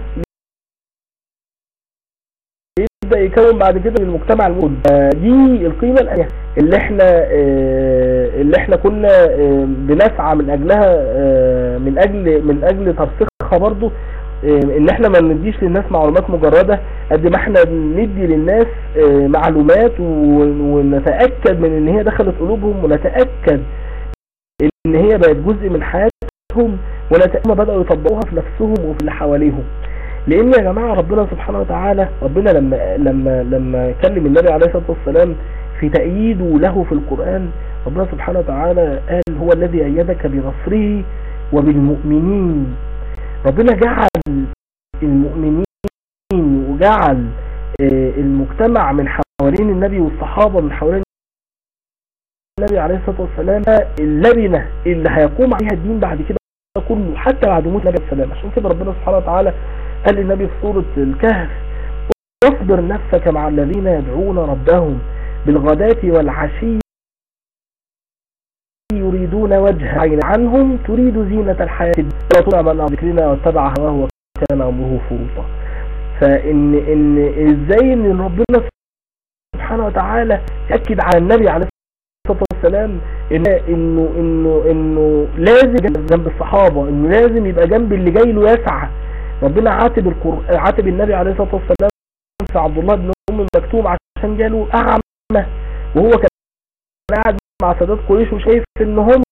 يبدأ يكون بعد كده المجتمع المسلم آه، دي القيمة الأساسية اللي احنا آه، اللي احنا كنا آه، بنسعى من اجلها آه، من اجل من اجل ترسيخها برضو آه، ان احنا ما نديش للناس معلومات مجردة قد ما احنا ندي للناس آه، معلومات و- ونتأكد من ان هي دخلت قلوبهم ونتأكد ان هي بقت جزء من حياتهم ونتأكد ما بدأوا يطبقوها في نفسهم وفي اللي حواليهم لان يا جماعة ربنا سبحانه وتعالى ربنا لما لما لما كلم النبي عليه الصلاة والسلام في تأييده له في القرآن ربنا سبحانه وتعالى قال هو الذي أيدك بنصره وبالمؤمنين ربنا جعل المؤمنين وجعل آه، المجتمع من حوالين النبي والصحابة من حوالين النبي عليه الصلاة والسلام اللبنة اللي هيقوم عليها الدين بعد كده كله حتى بعد موت النبي عليه السلام عشان كده ربنا سبحانه وتعالى قال للنبي في سورة الكهف واصبر نفسك مع الذين يدعون ربهم بالغداة والعشي يريدون وجه عين عنهم تريد زينة الحياة الدنيا ولا تطع من ذكرنا واتبع هواه وكان أمره فرطا فإن إن إزاي إن ربنا سبحانه وتعالى يأكد على النبي عليه الصلاة والسلام إن إنه إنه إنه لازم يبقى جنب الصحابة إنه لازم يبقى جنب اللي جاي له يسعى ربنا عاتب القر... عاتب النبي عليه الصلاة والسلام في عبد الله بن أم مكتوم عشان جاله أعمى وهو كان قاعد مع سادات قريش وشايف ان هم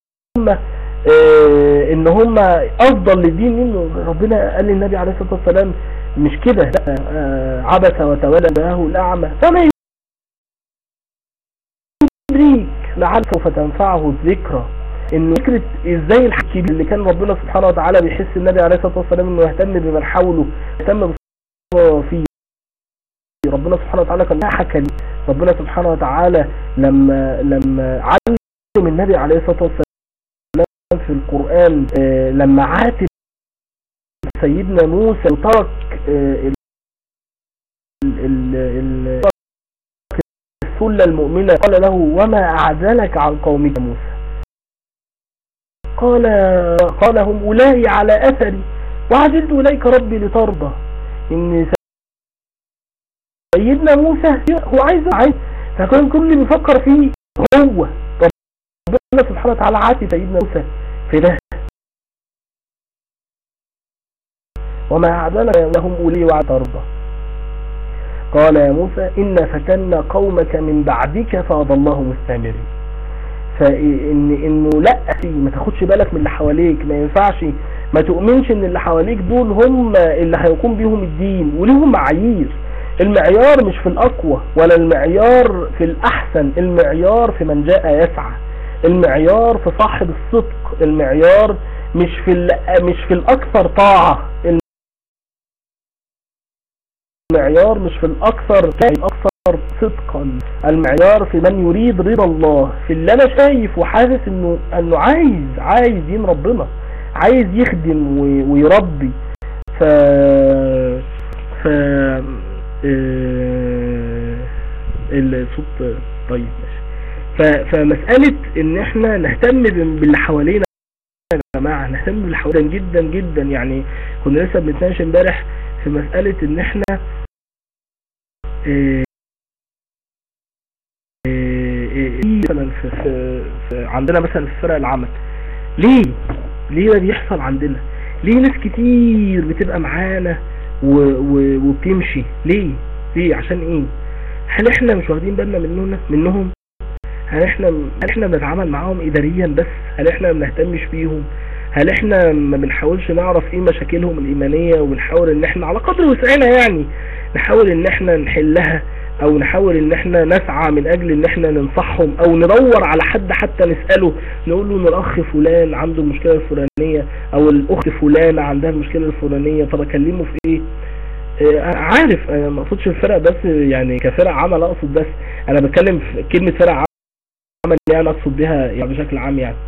آه ان هم افضل للدين منه ربنا قال للنبي عليه الصلاة والسلام مش كده لا آه عبس وتولى جاءه الاعمى فما يدريك لعل سوف تنفعه الذكرى ان فكرة ازاي الحكي اللي كان ربنا سبحانه وتعالى بيحس النبي عليه الصلاة والسلام انه يهتم بمن حوله يهتم فيه ربنا سبحانه وتعالى كان حكى لي ربنا سبحانه وتعالى لما لما علم النبي عليه الصلاة والسلام في القرآن آه، لما عاتب سيدنا موسى وترك آه، ال- ال- ال- السلة المؤمنة قال له وما أعزلك عن قومك يا موسى قال قال هم أولئي على أثري وعجلت إليك ربي لترضى إن سيدنا موسى هو عايز عايز فكان كل اللي بيفكر فيه هو ربنا سبحانه وتعالى عاتي سيدنا موسى في ده وما أعدلك لهم أولي وعد ترضى قال يا موسى إن فتنا قومك من بعدك فأضلهم السامري فإن إنه لا ما تاخدش بالك من اللي حواليك ما ينفعش ما تؤمنش ان اللي حواليك دول هم اللي هيقوم بيهم الدين وليهم معايير المعيار مش في الأقوى ولا المعيار في الأحسن المعيار في من جاء يسعى المعيار في صاحب الصدق المعيار مش في ال- مش في الأكثر طاعة المعيار مش في الأكثر الأكثر صدقا المعيار في من يريد رضا الله في اللي أنا شايف وحاسس إنه إنه عايز عايز دين ربنا عايز يخدم و- ويربي ف ف آه، الصوت طيب ماشي ف- فمسألة ان احنا نهتم ب- باللي حوالينا يا جماعة نهتم باللي حوالينا جدا جدا يعني كنا لسه بنتناقش امبارح في مسألة ان احنا آه، آه، آه، مثلا في, في, في عندنا مثلا في فرق العمل ليه ليه ده بيحصل عندنا ليه ناس كتير بتبقى معانا و... و... وبتمشي ليه ليه عشان ايه هل احنا مش واخدين بالنا مننا منهم هل احنا هل احنا بنتعامل معاهم اداريا بس هل احنا ما بنهتمش بيهم هل احنا ما بنحاولش نعرف ايه مشاكلهم الايمانية وبنحاول ان احنا على قدر وسعنا يعني نحاول ان احنا نحلها او نحاول ان احنا نسعى من اجل ان احنا ننصحهم او ندور على حد حتى نسأله نقول له ان الاخ فلان عنده المشكلة الفلانية او الاخت فلانة عندها المشكلة الفلانية طب اكلمه في ايه آه، عارف انا ما اقصدش الفرق بس يعني كفرق عمل اقصد بس انا بتكلم في كلمة فرق عمل يعني اقصد بها يعني بشكل عام يعني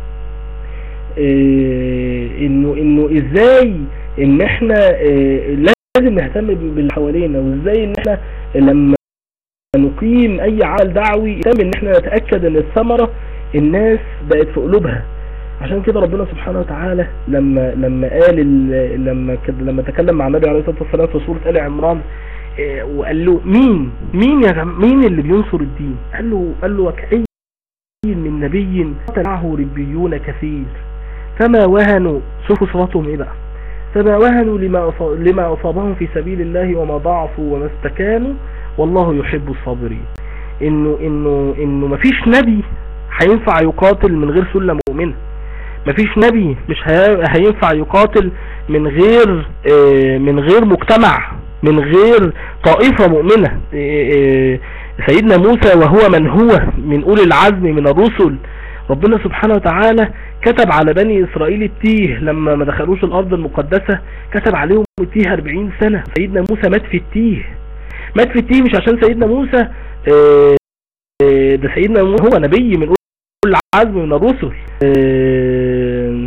آه، انه انه ازاي ان احنا آه، لازم نهتم باللي حوالينا وازاي ان احنا لما نقيم اي عمل دعوي يتم ان احنا نتأكد ان الثمرة الناس بقت في قلوبها عشان كده ربنا سبحانه وتعالى لما لما قال ال- لما كد- لما تكلم مع النبي عليه الصلاه والسلام في سوره ال عمران آه، وقال له مين مين يا جم... مين اللي بينصر الدين قال له قال له وكأي من نبي تبعه ربيون كثير فما وهنوا شوفوا صفاتهم ايه بقى فما وهنوا لما أص- لما اصابهم في سبيل الله وما ضعفوا وما استكانوا والله يحب الصابرين انه انه انه مفيش نبي هينفع يقاتل من غير سلة مؤمنة مفيش نبي مش هي- هينفع يقاتل من غير آه، من غير مجتمع من غير طائفة مؤمنة آه، آه، سيدنا موسى وهو من هو من أولي العزم من الرسل ربنا سبحانه وتعالى كتب على بني إسرائيل التيه لما ما دخلوش الأرض المقدسة كتب عليهم التيه 40 سنة سيدنا موسى مات في التيه مات في التيه مش عشان سيدنا موسى آه، آه، ده سيدنا موسى هو نبي من أولي العزم من الرسل آه،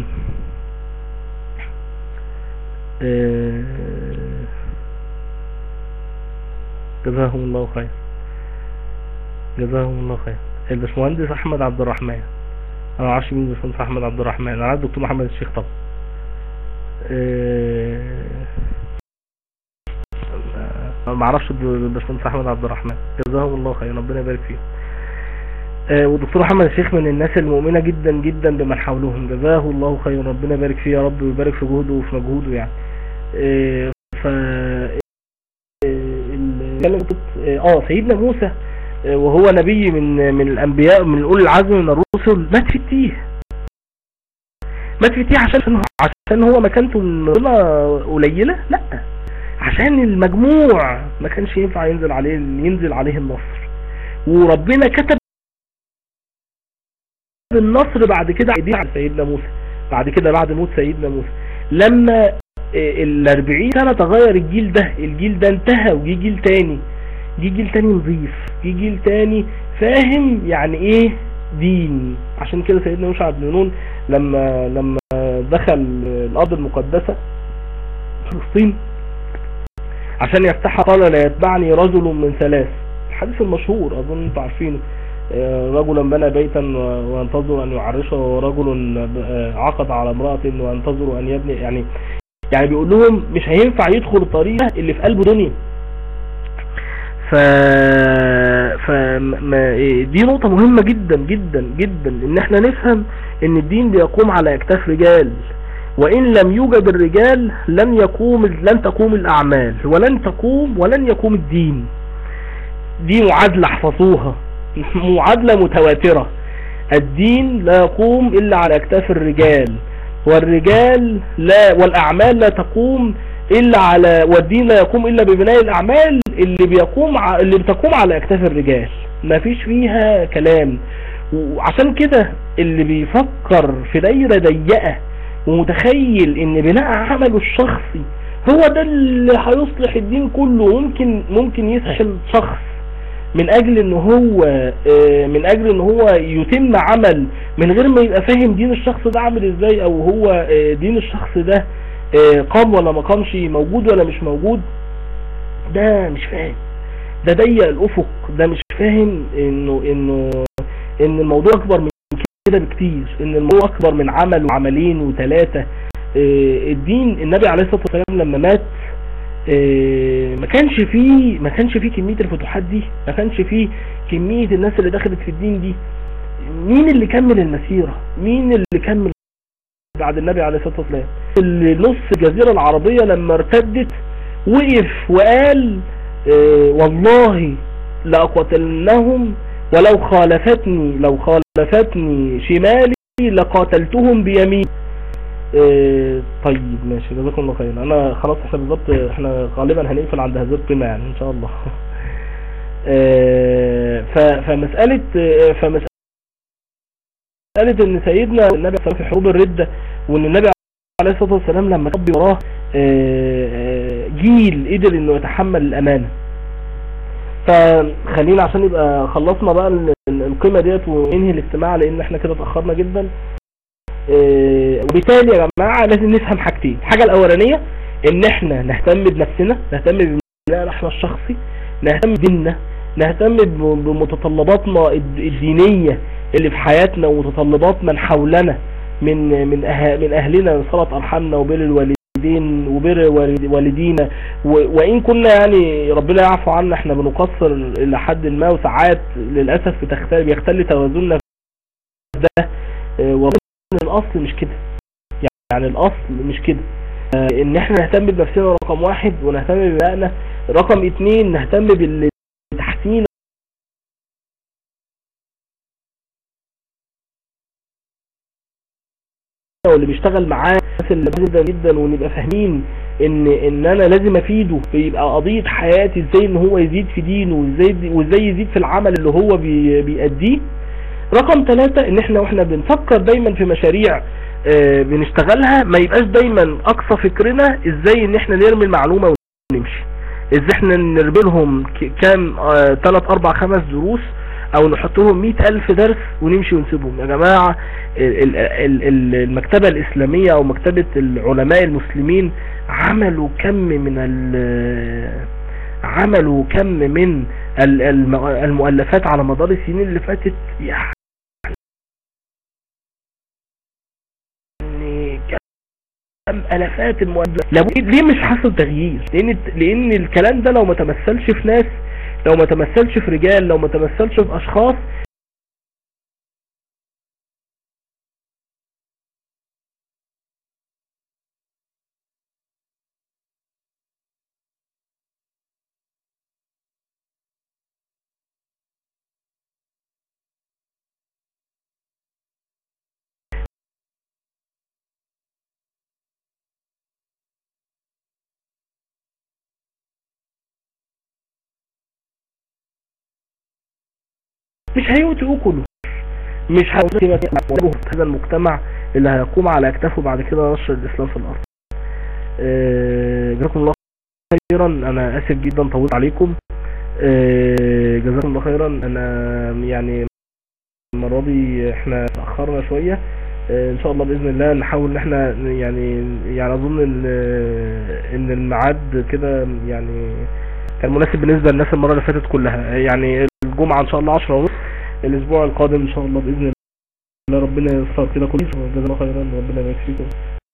آه، جزاهم الله خير جزاهم الله خير الباشمهندس احمد عبد الرحمن انا معرفش مين الباشمهندس احمد عبد الرحمن انا عارف الدكتور محمد الشيخ طبعا آه، ما معرفش الباشمهندس احمد عبد الرحمن جزاهم الله خير ربنا يبارك فيهم آه، والدكتور محمد الشيخ من الناس المؤمنة جدا جدا بمن حولهم جزاه الله خير ربنا يبارك فيه يا رب ويبارك في جهده وفي مجهوده يعني آه، ف آه، ال- كلمة- اه سيدنا موسى آه، وهو نبي من من الانبياء من اولي العزم من الرسل مات في التيه مات في التيه عشان عشان هو مكانته من ربنا قليلة لا عشان المجموع ما كانش ينفع ينزل عليه ينزل عليه النصر وربنا كتب النصر بعد كده على على سيدنا موسى بعد كده بعد موت سيدنا موسى لما ال 40 سنة تغير الجيل ده الجيل ده انتهى وجي جيل تاني جه جيل تاني نظيف جه جيل تاني فاهم يعني ايه دين عشان كده سيدنا يوشع بن نون لما لما دخل الارض المقدسة فلسطين عشان يفتحها قال لا يتبعني رجل من ثلاث الحديث المشهور اظن انتم عارفينه آه، رجلا بنى بيتا و- وينتظر ان يعرشه ورجل آه، عقد على امرأة وينتظر ان يبني يعني يعني بيقول لهم مش هينفع يدخل الطريقة اللي في قلبه دنيا ف ف ما... دي نقطة مهمة جدا جدا جدا ان احنا نفهم ان الدين بيقوم على اكتاف رجال وان لم يوجد الرجال لن يقوم لن تقوم الاعمال ولن تقوم ولن يقوم الدين دي معادلة احفظوها معادلة متواترة الدين لا يقوم الا على اكتاف الرجال والرجال لا والاعمال لا تقوم الا على والدين لا يقوم الا ببناء الاعمال اللي بيقوم ع... اللي بتقوم على اكتاف الرجال ما فيش فيها كلام وعشان كده اللي بيفكر في دايرة ضيقة ومتخيل ان بناء عمله الشخصي هو ده اللي هيصلح الدين كله ممكن ممكن يسحل شخص من اجل ان هو آه، من اجل ان هو يتم عمل من غير ما يبقى فاهم دين الشخص ده عامل ازاي او هو آه، دين الشخص ده آه، قام ولا ما قامش موجود ولا مش موجود ده مش فاهم ده ضيق الافق ده مش فاهم انه انه ان الموضوع اكبر من كده بكتير ان الموضوع اكبر من عمل وعملين وثلاثة آه، الدين النبي عليه الصلاة والسلام لما مات آه، ما كانش فيه ما كانش فيه كمية الفتوحات دي ما كانش فيه كمية الناس اللي دخلت في الدين دي مين اللي كمل المسيرة مين اللي كمل بعد النبي عليه الصلاة والسلام اللي نص الجزيرة العربية لما ارتدت وقف وقال آه، والله لأقتلنهم ولو خالفتني لو خالفتني شمالي لقاتلتهم بيمين آه، طيب ماشي جزاكم الله خير انا خلاص احنا بالظبط احنا غالبا هنقفل عند هذه القيمة يعني ان شاء الله آه، ف- فمسألة آه، فمسألة ان سيدنا النبي صلى الله عليه وسلم في حروب الردة وان النبي عليه الصلاة والسلام لما ربي وراه آه، آه، جيل قدر انه يتحمل الامانة فخلينا عشان يبقى خلصنا بقى ال- ال- القيمة ديت وننهي الاجتماع لان احنا كده اتأخرنا جدا آه، وبالتالي يا جماعة لازم نفهم حاجتين الحاجة الاولانية ان احنا نهتم بنفسنا نهتم ببناء احنا الشخصي نهتم بديننا نهتم ب- بمتطلباتنا الد- الدينية اللي في حياتنا ومتطلبات من حولنا من من أه من اهلنا صلة ارحامنا وبر الوالدين وبر والد- والدينا و- وان كنا يعني ربنا يعفو عنا احنا بنقصر الى حد ما وساعات للاسف بتختل بيختل توازننا في ده آه، ولكن الاصل مش كده يعني الاصل مش كده آه، ان احنا نهتم بنفسنا رقم واحد ونهتم ببنائنا رقم اتنين نهتم بالتحسين واللي بيشتغل معاه الناس اللي جدا جدا ونبقى فاهمين ان ان انا لازم افيده فيبقى قضية حياتي ازاي ان هو يزيد في دينه وازاي وازاي يزيد في العمل اللي هو بي بيأديه رقم ثلاثة ان احنا واحنا بنفكر دايما في مشاريع آه، بنشتغلها ما يبقاش دايما اقصى فكرنا ازاي ان احنا نرمي المعلومة ونمشي ازاي احنا نرمي لهم ك- كام آه، تلات اربع خمس دروس او نحط لهم مئة الف درس ونمشي ونسيبهم يا جماعة ال- ال- ال- المكتبة الاسلامية او مكتبة العلماء المسلمين عملوا كم من ال عملوا كم من ال- الم- المؤلفات على مدار السنين اللي فاتت يعني كم الافات المؤلفات لابد ليه مش حصل تغيير لان لان الكلام ده لو ما تمثلش في ناس لو ما تمثلش في رجال لو ما تمثلش في اشخاص مش هيؤتوا كله مش هيؤتوا هذا المجتمع اللي هيقوم على اكتافه بعد كده نشر الاسلام في الارض آه، جزاكم الله خيرا انا اسف جدا طولت عليكم آه، جزاكم الله خيرا انا يعني المرة دي احنا تأخرنا شوية آه، ان شاء الله باذن الله نحاول ان احنا يعني يعني اظن ان ان الميعاد كده يعني كان مناسب بالنسبه للناس المره اللي فاتت كلها يعني الجمعه ان شاء الله 10 ونص الاسبوع القادم ان شاء الله باذن الله ربنا ييسر كده كله جزاكم الله خيرا وربنا يبارك فيكم